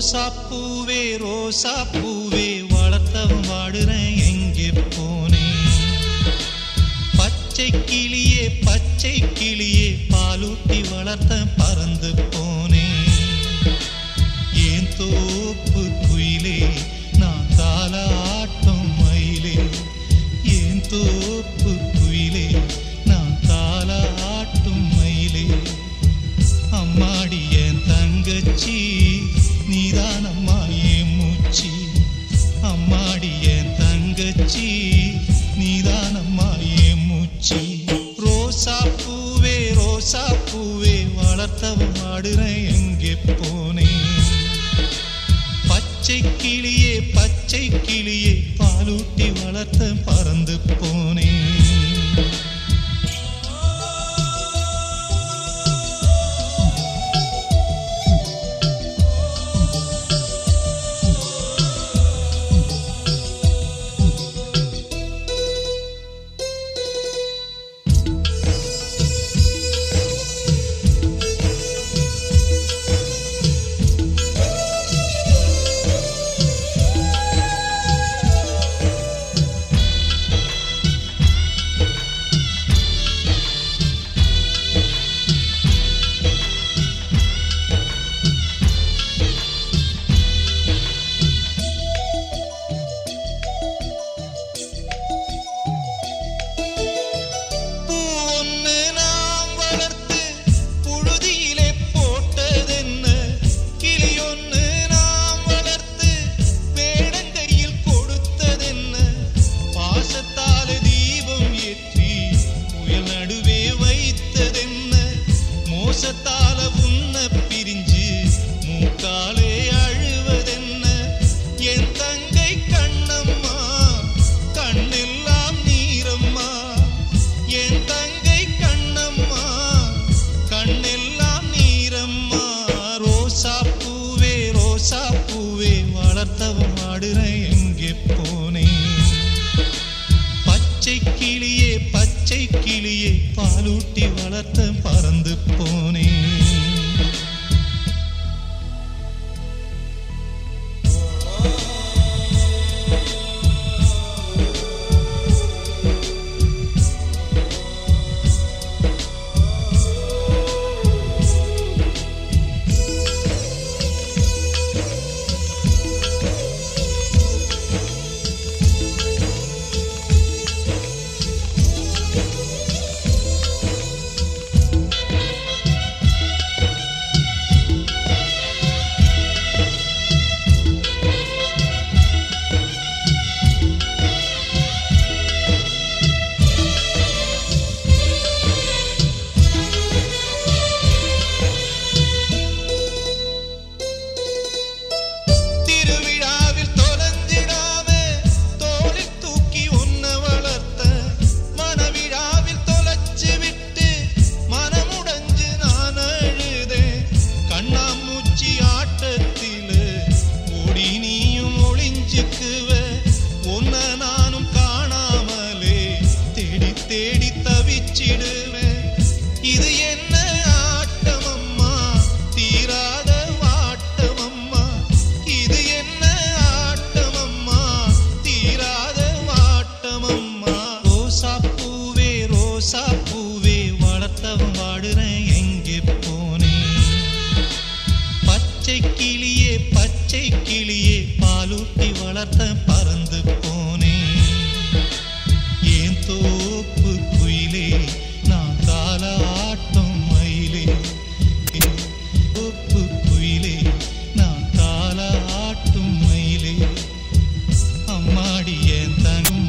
ரோசா பூவே ரோசா பூவே வளர்த்தவன் வாடுறேன் எங்கே போனேன் பச்சை கிளியே பச்சை கிளியே பாலூட்டி வளர்த்த பறந்து போனேன் ஏன் தோப்பு குயிலே நான் தாலாட்டும் மயிலே ஏன் தோப்பு குயிலே நான் தாலாட்டும் மயிலே அம்மாடி என் தங்கச்சி நீதான் அம்மா என் மூச்சி அம்மாடி என் தங்கச்சி நீதான் அம்மா என் மூச்சி ரோசா பூவே ரோசா பூவே வளர்த்தவன் ஆடுறேன் எங்கே போனேன் பச்சை கிளியே